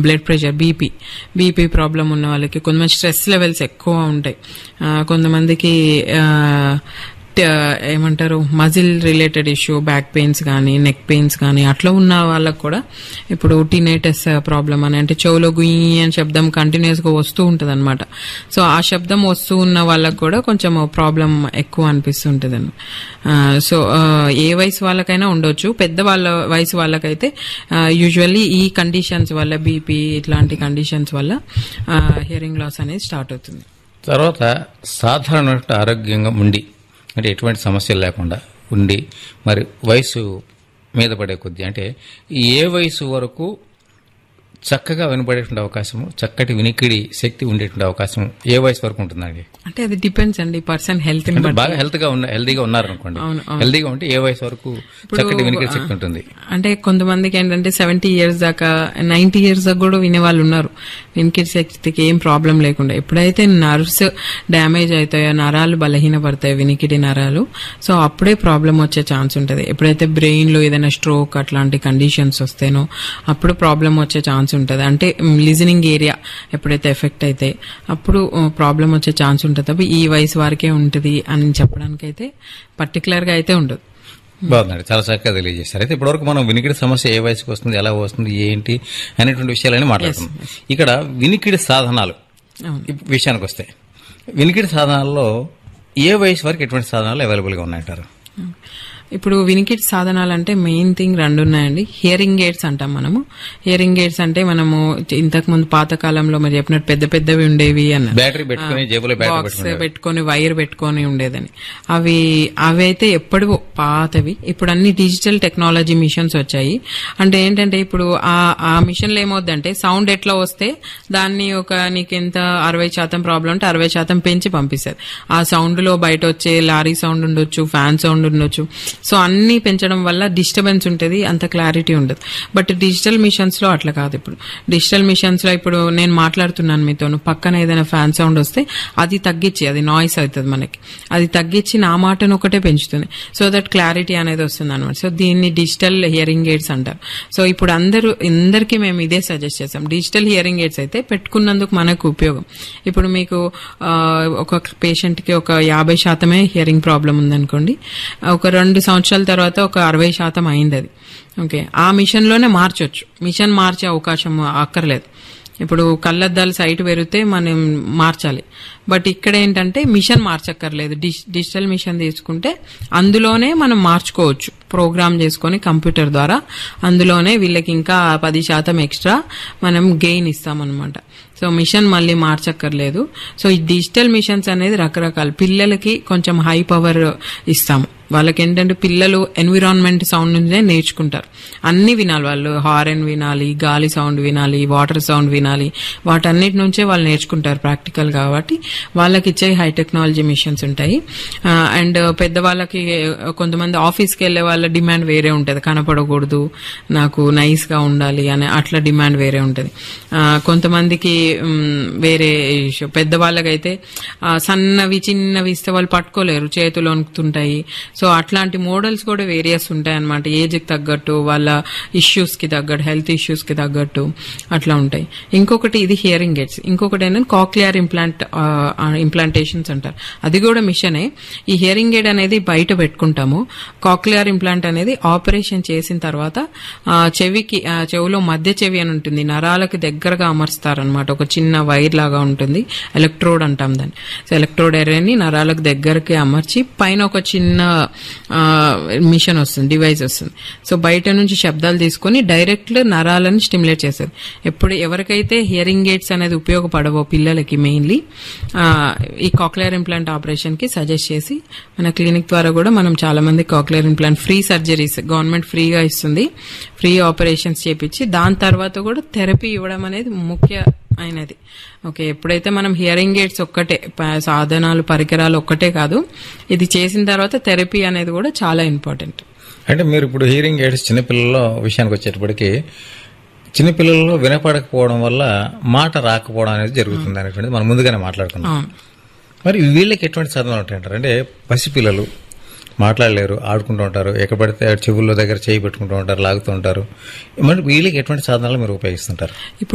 Blood pressure BP BP problem ఉన్న వాళ్ళకి కొంతమంది స్ట్రెస్ లెవెల్స్ ఎక్కువ ఉంటాయి ఆ, కొంతమందికి ఆ, ట- ఏమంటారు muscle related issue back pains కానీ నెక్ పెయిన్స్ కానీ అట్లా ఉన్న వాళ్ళకు కూడా ఇప్పుడు టీనేటస్ ప్రాబ్లం అని అంటే చెవులో గుయ్యి అని శబ్దం కంటిన్యూస్ గా వస్తూ ఉంటుంది అనమాట సో ఆ శబ్దం వస్తూ ఉన్న వాళ్ళకు కూడా కొంచెం ప్రాబ్లం ఎక్కువ అనిపిస్తుంటుంది సో ఆ, ఏ వయసు వాళ్ళకైనా ఉండొచ్చు పెద్ద వాళ్ళ వయసు వాళ్ళకైతే యూజువల్లీ ఈ కండిషన్స్ వల్ల బీపీ ఇట్లాంటి కండిషన్స్ వల్ల హియరింగ్ లాస్ అనేది స్టార్ట్ అవుతుంది తర్వాత సాధారణ ఆరోగ్యంగా ఉండి అంటే ఎటువంటి సమస్యలు లేకుండా ఉండి మరి వయసు మీద పడే కొద్దీ అంటే ఏ వయసు వరకు చక్కగా వినపడేటువంటి అవకాశము చక్కటి వినికిడి శక్తి ఉండేటువంటి అవకాశం ఏ వయసు వరకు ఉంటుందండి అంటే అది డిపెండ్స్ అండి పర్సన్ హెల్త్ ని అంటే బట్టి బాగా హెల్త్ గా ఉన్న హెల్దీగా ఉన్నారనుకోండి అవును, అవును. హెల్దీగా ఉంటే ఏ వయసు వరకు చక్కటి వినికిడి శక్తి ఉంటుంది అంటే కొంతమందికి ఏంటంటే సెవెంటీ ఇయర్స్ దాకా నైన్టీ ఇయర్స్ దాకా కూడా వినే వాళ్ళు ఉన్నారు వినికిడి శక్తికి ఏం ప్రాబ్లం లేకుండా ఎప్పుడైతే నర్వ్స్ డ్యామేజ్ అవుతాయో నరాలు బలహీనపడతాయి వినికిడి నరాలు సో అప్పుడే ప్రాబ్లం వచ్చే ఛాన్స్ ఉంటుంది ఎప్పుడైతే బ్రెయిన్ లో ఏదైనా స్ట్రోక్ అట్లాంటి కండిషన్స్ వస్తేనో అప్పుడు ప్రాబ్లం వచ్చే ఛాన్స్ ఉంటుంది అంటే లిజనింగ్ ఏరియా ఎప్పుడైతే ఎఫెక్ట్ అయితే అప్పుడు ప్రాబ్లం వచ్చే ఛాన్స్ ఉంటుంది తప్ప ఈ వయసు వారికే ఉంటుంది అని చెప్పడానికి అయితే పర్టికులర్ గా అయితే ఉండదు బాగుందండి చాలా చక్కగా తెలియజేశారు అయితే ఇప్పటివరకు మనం వినికిడి సమస్య ఏ వయసుకు వస్తుంది ఎలా వస్తుంది ఏంటి అనేటువంటి విషయాలని మాట్లాడుతున్నాం ఇక్కడ వినికిడి సాధనాలు అవును ఈ విషయానికి వస్తే వినికిడి సాధనాల్లో ఏ వయసు వరకు ఎటువంటి సాధనాలు అవైలబుల్ గా ఉన్నాయంటారు ఇప్పుడు వినికిడి సాధనాలు అంటే మెయిన్ థింగ్ రెండు ఉన్నాయండి హియరింగ్ ఎయిడ్స్ అంటాం మనము హియరింగ్ ఎయిడ్స్ అంటే మనము ఇంతకు ముందు పాత కాలంలో మరి చెప్పినట్టు పెద్ద పెద్దవి ఉండేవి అన్నారు బ్యాటరీ పెట్టుకుని జేబులో బ్యాటరీ బాక్స్ పెట్టుకుని పెట్టుకొని వైర్ పెట్టుకొని ఉండేదని అవి అవి అయితే ఎప్పటివో పాతవి ఇప్పుడు అన్ని డిజిటల్ టెక్నాలజీ మిషన్స్ వచ్చాయి అంటే ఏంటంటే ఇప్పుడు ఆ ఆ మిషన్లో ఏమవుద్దంటే సౌండ్ ఎట్లా వస్తే దాన్ని ఒక నీకు ఎంత అరవై శాతం ప్రాబ్లం అంటే అరవై శాతం పెంచి పంపిస్తుంది ఆ సౌండ్ లో బయట వచ్చే లారీ సౌండ్ ఉండొచ్చు ఫ్యాన్ సౌండ్ ఉండొచ్చు సో అన్ని పెంచడం వల్ల డిస్టర్బెన్స్ ఉంటుంది అంత క్లారిటీ ఉండదు బట్ డిజిటల్ మిషన్స్ లో అట్లా కాదు ఇప్పుడు డిజిటల్ మిషన్స్ లో ఇప్పుడు నేను మాట్లాడుతున్నాను మీతో పక్కన ఏదైనా ఫ్యాన్ సౌండ్ వస్తే అది తగ్గించి అది నాయిస్ అవుతుంది మనకి అది తగ్గించి నా మాటను ఒకటే పెంచుతుంది సో దట్ క్లారిటీ అనేది వస్తుంది అనమాట సో దీన్ని డిజిటల్ హియరింగ్ ఎయిడ్స్ అంటారు సో ఇప్పుడు అందరూ అందరికీ మేము ఇదే సజెస్ట్ చేస్తాం డిజిటల్ హియరింగ్ ఎయిడ్స్ అయితే పెట్టుకున్నందుకు మనకు ఉపయోగం ఇప్పుడు మీకు ఆ, ఒక పేషెంట్ కి ఒక యాభై శాతమే హియరింగ్ ప్రాబ్లం ఉందనుకోండి ఒక రెండు సంవత్సరాల తర్వాత ఒక అరవై శాతం అయింది అది ఓకే ఆ మిషన్ లోనే మార్చొచ్చు మిషన్ మార్చే అవకాశం అక్కర్లేదు ఇప్పుడు కళ్ళద్దాలు సైట్ పెరిగితే మనం మార్చాలి బట్ ఇక్కడ ఏంటంటే మిషన్ మార్చక్కర్లేదు డిజ్- డిజిటల్ మిషన్ తీసుకుంటే అందులోనే మనం మార్చుకోవచ్చు ప్రోగ్రామ్ చేసుకొని కంప్యూటర్ ద్వారా అందులోనే వీళ్ళకి ఇంకా పది శాతం ఎక్స్ట్రా మనం గెయిన్ ఇస్తామన్నమాట సో మిషన్ మళ్ళీ మార్చక్కర్లేదు సో ఈ డిజిటల్ మిషన్స్ అనేది రకరకాల పిల్లలకి కొంచెం హై పవర్ ఇస్తాము వాళ్ళకి ఏంటంటే పిల్లలు ఎన్విరాన్మెంట్ సౌండ్ నుంచే నేర్చుకుంటారు అన్ని వినాలి వాళ్ళు హారన్ వినాలి గాలి సౌండ్ వినాలి వాటర్ సౌండ్ వినాలి వాటన్నిటి నుంచే వాళ్ళు నేర్చుకుంటారు ప్రాక్టికల్ కాబట్టి వాళ్ళకి ఇచ్చే హై టెక్నాలజీ మిషన్స్ ఉంటాయి అండ్ పెద్దవాళ్ళకి కొంతమంది ఆఫీస్కి వెళ్ళే వాళ్ళ డిమాండ్ వేరే ఉంటుంది కనపడకూడదు నాకు నైస్ గా ఉండాలి అని అట్లా డిమాండ్ వేరే ఉంటుంది కొంతమందికి మ్, వేరే ఇష్యూ పెద్దవాళ్ళకైతే ఆ, సన్నవి చిన్నవి ఇస్తే వాళ్ళు పట్టుకోలేరు చేతులు వణుకుతుంటాయి సో అట్లాంటి మోడల్స్ కూడా వేరియస్ ఉంటాయి అనమాట ఏజ్ కి తగ్గట్టు వాళ్ళ ఇష్యూస్ కి తగ్గట్టు హెల్త్ ఇష్యూస్ కి తగ్గట్టు అట్లా ఉంటాయి ఇంకొకటి ఇది హియరింగ్ ఎయిడ్స్ ఇంకొకటి ఏంటంటే కాక్లియర్ ఇంప్లాంట్ ఇంప్లాంటేషన్స్ అంటారు అది కూడా మిషనే ఈ హియరింగ్ ఎయిడ్ అనేది బయట పెట్టుకుంటాము కాక్లియర్ ఇంప్లాంట్ అనేది ఆపరేషన్ చేసిన తర్వాత ఆ, చెవికి ఆ, చెవిలో మధ్య చెవి అని ఉంటుంది నరాలకు దగ్గరగా అమర్స్తారనమాట ఒక చిన్న వైర్ లాగా ఉంటుంది ఎలక్ట్రోడ్ అంటాం దాన్ని సో ఎలక్ట్రోడ్ ఎర్రని నరాలకు దగ్గరకి అమర్చి పైన ఒక చిన్న మిషన్ వస్తుంది డివైస్ వస్తుంది సో బయట నుంచి శబ్దాలు తీసుకొని డైరెక్ట్ నరాలను స్టిమ్యులేట్ చేస్తారు ఎప్పుడు ఎవరికైతే హియరింగ్ ఎయిడ్స్ అనేది ఉపయోగపడవో పిల్లలకి మెయిన్లీ ఈ కాక్లియర్ ఇంప్లాంట్ ఆపరేషన్ కి సజెస్ట్ చేసి మన క్లినిక్ ద్వారా కూడా మనం చాలా మంది cochlear implant free surgeries government ఫ్రీగా ఇస్తుంది ఫ్రీ ఆపరేషన్స్ చేపించి దాని తర్వాత కూడా థెరపీ ఇవ్వడం అనేది ముఖ్య అయినది ఓకే ఎప్పుడైతే మనం హియరింగ్ ఎయిడ్స్ ఒక్కటే ప- సాధనాలు పరికరాలు ఒక్కటే కాదు ఇది చేసిన తర్వాత థెరపీ అనేది కూడా చాలా ఇంపార్టెంట్ అంటే మీరు ఇప్పుడు హీరింగ్ ఎయిడ్స్ చిన్నపిల్లల విషయానికి వచ్చేటప్పటికి చిన్నపిల్లల్లో వినపడకపోవడం వల్ల మాట రాకపోవడం అనేది జరుగుతుంది అనేటువంటిది మనం ముందుగానే మాట్లాడుకున్నాం అవును మరి వీళ్ళకి ఎటువంటి సాధనాలు ఉంటాయంటారు అంటే పసిపిల్లలు మాట్లాడలేరు ఆడుకుంటూ ఉంటారు ఎక్కడ పడితే చెవుల్లో దగ్గర చేయి పెట్టుకుంటూ ఉంటారు లాగుతూ ఉంటారు మరి వీళ్ళకి ఎటువంటి సాధనాలు మీరు ఉపయోగిస్తుంటారు ఇప్పుడు